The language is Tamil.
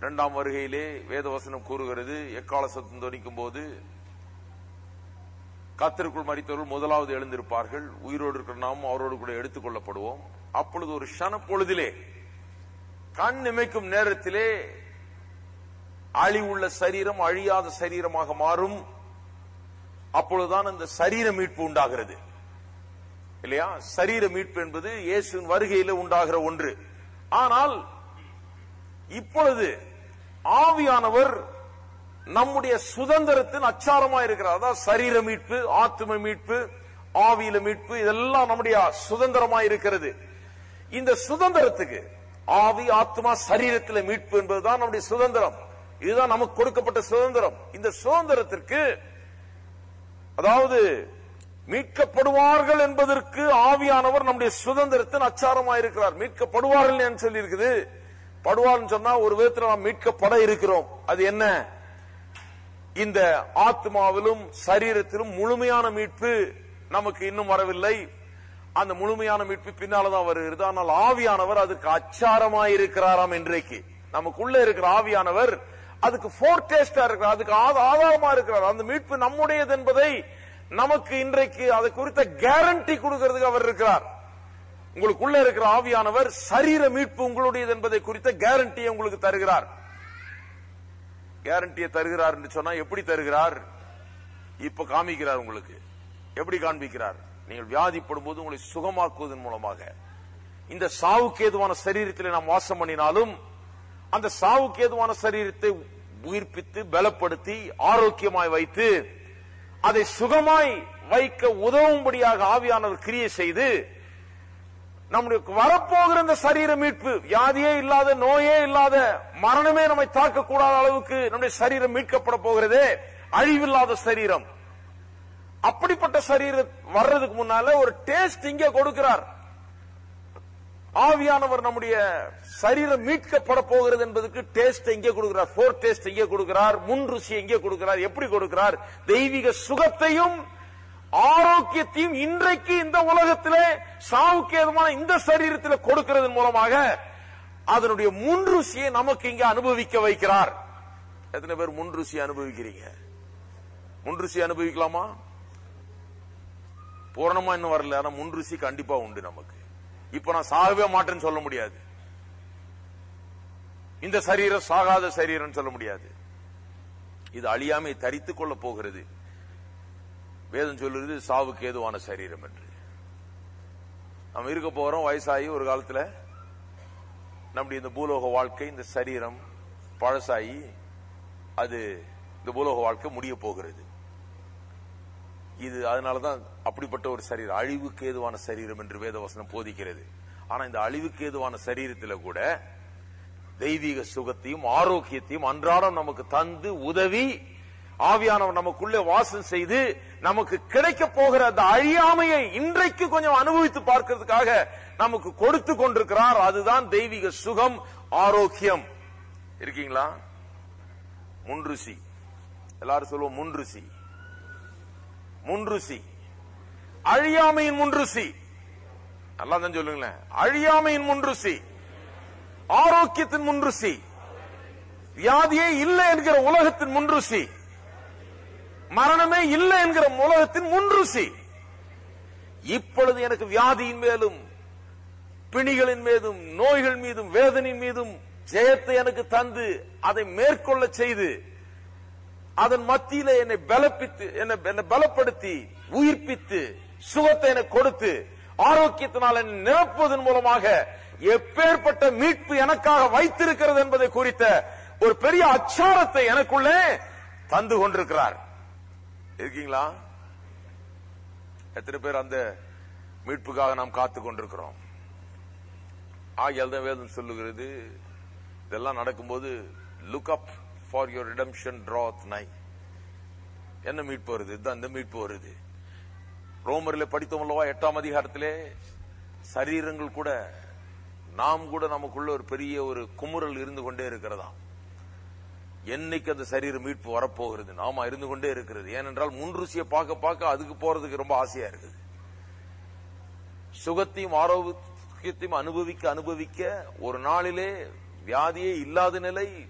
இரண்டாம் வருகையிலே வேதவசனம் கூறுகிறது எக்கால சத்தம் தொனிக்கும் போது கத்திற்குள் மறித்தவர்கள் முதலாவது எழுந்திருப்பார்கள் உயிரோடு இருக்கிற நாமும் அவரோடு கூட எடுத்துக் கொள்ளப்படுவோம் அப்பொழுது ஒரு க்ஷண பொழுதிலே கண் இமைக்கும் நேரத்திலே அழிவுள்ள சரீரம் அழியாத சரீரமாக மாறும் அப்பொழுதுதான் அந்த சரீர மீட்பு உண்டாகிறது இல்லையா சரீர மீட்பு என்பது இயேசுவின் வருகையில உண்டாகிற ஒன்று ஆனால் இப்பொழுது ஆவியானவர் நம்முடைய சுதந்திரத்தின் அச்சாரமா இருக்கிறார் அதாவது சரீர மீட்பு ஆத்ம மீட்பு ஆவியில மீட்பு இதெல்லாம் நம்முடைய சுதந்திரமா இருக்கிறது இந்த சுதந்திரத்துக்கு ஆவி ஆத்மா சரீரத்தில மீட்பு என்பதுதான் நம்முடைய சுதந்திரம் இதுதான் நமக்கு கொடுக்கப்பட்ட சுதந்திரம் இந்த சுதந்திரத்திற்கு அதாவது மீட்கப்படுவார்கள் என்பதற்கு ஆவியானவர் நம்முடைய சுதந்திரத்தின் அச்சாரமா இருக்கிறார் மீட்கப்படுவார்கள் என்று சொல்லி இருக்குது படுவார்னு சொன்னா ஒரு விதத்தில் நாம் மீட்கப்பட இருக்கிறோம் அது என்ன இந்த ஆத்மாவிலும் சரீரத்திலும் முழுமையான மீட்பு நமக்கு இன்னும் வரவில்லை அந்த முழுமையான மீட்பு பின்னால்தான் வருகிறது ஆனால் ஆவியானவர் அதுக்கு அச்சாரமாய் இருக்கிறாராம் இன்றைக்கு நமக்குள்ள இருக்கிற ஆவியானவர் அதுக்கு ஃபோர் டேஸ்டா இருக்கிறார் அதுக்கு ஆத- ஆதாரமா இருக்கிறார் அந்த மீட்பு நம்முடையது என்பதை நமக்கு இன்றைக்கு அது குறித்த கேரண்டி கொடுக்கிறதுக்கு அவர் இருக்கிறார் உங்களுக்குள்ள இருக்கிற ஆவியானவர் சரீர மீட்பு உங்களுடையது என்பதை குறித்த கேரண்டியை உங்களுக்கு தருகிறார் கேரண்டியை தருகிறார் என்று சொன்னா எப்படி தருகிறார் இப்ப காமிக்கிறார் உங்களுக்கு எப்படி காண்பிக்கிறார் நீங்கள் வியாதிப்படும் போது உங்களை சுகமாக்குவதன் மூலமாக இந்த சாவுக்கு ஏதுவான சரீரத்தில் நாம் வாசம் பண்ணினாலும் அந்த சாவுக்கு ஏதுவான சரீரத்தை உயிர்ப்பித்து பலப்படுத்தி ஆரோக்கியமாய் வைத்து அதை சுகமாய் வைக்க உதவும்படியாக ஆவியானவர் கிரியை செய்து நம்முடைய வரப்போகிற இந்த சரீர மீட்பு வியாதியே இல்லாத நோயே இல்லாத மரணமே நம்மை தாக்கக்கூடாத அளவுக்கு நம்முடைய சரீரம் மீட்கப்பட போகிறதே அழிவில்லாத சரீரம் அப்படிப்பட்ட சரீரம் வர்றதுக்கு முன்னால ஒரு டேஸ்ட் இங்கே கொடுக்கிறார் ஆவியானவர் நம்முடைய சரீரம் மீட்கப்பட போகிறது என்பதற்கு டேஸ்ட் எங்கே கொடுக்கிறார் ஃபோர் டேஸ்ட் எங்கே கொடுக்கிறார் முன் ருசி எங்கே கொடுக்கிறார் எப்படி கொடுக்கிறார் தெய்வீக சுகத்தையும் ஆரோக்கியத்தையும் இன்றைக்கு இந்த உலகத்திலே சாவுக்கு ஏதுமான இந்த சரீரத்தில் கொடுக்கிறதன் மூலமாக அதனுடைய முன் ருசியை நமக்கு இங்க அனுபவிக்க வைக்கிறார் எத்தனை பேர் முன் ருசியை அனுபவிக்கிறீங்க முன் ருசி அனுபவிக்கலாமா பூரணமா இன்னும் வரல ஆனா முன் ருசி கண்டிப்பா உண்டு நமக்கு இப்ப நான் சாகவே மாட்டேன்னு சொல்ல முடியாது இந்த சரீரம் சாகாத சரீரம் சொல்ல முடியாது இது அழியாமை தரித்துக் கொள்ள போகிறது வேதம் சொல்லுறது சாவுக்கு ஏதுவான சரீரம் என்று நம்ம இருக்க போறோம் வயசாகி ஒரு காலத்துல நம்முடைய இந்த பூலோக வாழ்க்கை இந்த சரீரம் பழசாகி அது இந்த பூலோக வாழ்க்கை முடிய போகிறது இது அதனாலதான் அப்படிப்பட்ட ஒரு சரீரம் அழிவுக்கு ஏதுவான சரீரம் என்று வேதவசனம் போதிக்கிறது ஆனா இந்த அழிவுக்கு ஏதுவான சரீரத்துல கூட தெய்வீக சுகத்தையும் ஆரோக்கியத்தையும் அன்றாடம் நமக்கு தந்து உதவி ஆவியானவர் நமக்குள்ளே வாசம் செய்து நமக்கு கிடைக்க போகிற அந்த அழியாமையை இன்றைக்கு கொஞ்சம் அனுபவித்து பார்க்கிறதுக்காக நமக்கு கொடுத்து கொண்டிருக்கிறார் அதுதான் தெய்வீக சுகம் ஆரோக்கியம் இருக்கீங்களா முன்ருசி எல்லாரும் சொல்லுவோம் முன்ருசி முன்ருசி அழியாமையின் முன்ருசி நல்லா தான் சொல்லுங்களேன் அழியாமையின் முன்ருசி ஆரோக்கியத்தின் முன்ருசி வியாதியே இல்லை என்கிற உலகத்தின் முன்ருசி மரணமே இல்லை என்கிற உலகத்தின் முன்ருசி இப்பொழுது எனக்கு வியாதியின் மேலும் பிணிகளின் மீதும் நோய்கள் மீதும் வேதனையின் மீதும் ஜெயத்தை எனக்கு தந்து அதை மேற்கொள்ள செய்து அதன் மத்தியில என்னை பலப்பித்து என்னை என்னை பலப்படுத்தி உயிர்ப்பித்து சுகத்தை எனக்கு கொடுத்து ஆரோக்கியத்தினால் என்னை நிரப்புவதன் மூலமாக எப்பேற்பட்ட மீட்பு எனக்காக வைத்திருக்கிறது என்பதை குறித்த ஒரு பெரிய அச்சாரத்தை எனக்குள்ளே தந்து கொண்டிருக்கிறார் இருக்கீங்களா எத்தனை பேர் அந்த மீட்புக்காக நாம் காத்து கொண்டிருக்கிறோம் ஆகியால் தான் வேதம் சொல்லுகிறது இதெல்லாம் நடக்கும்போது look up for your redemption draweth nigh என்ன மீட்பு வருது இதுதான் இந்த மீட்பு வருது ரோமரில் படித்தோம் அல்லவா எட்டாம் அதிகாரத்திலே சரீரங்கள் கூட நாம் கூட நமக்குள்ள ஒரு பெரிய ஒரு குமுறல் இருந்து கொண்டே இருக்கிறதாம் என்னைக்கு அந்த சரீர மீட்பு வரப்போகிறது நாம இருந்து கொண்டே இருக்கிறது ஏனென்றால் முன் ருசியை பார்க்க பார்க்க அதுக்கு போறதுக்கு ரொம்ப ஆசையா இருக்குது சுகத்தையும் ஆரோக்கியத்தையும் அனுபவிக்க அனுபவிக்க ஒரு நாளிலே வியாதியே இல்லாத நிலை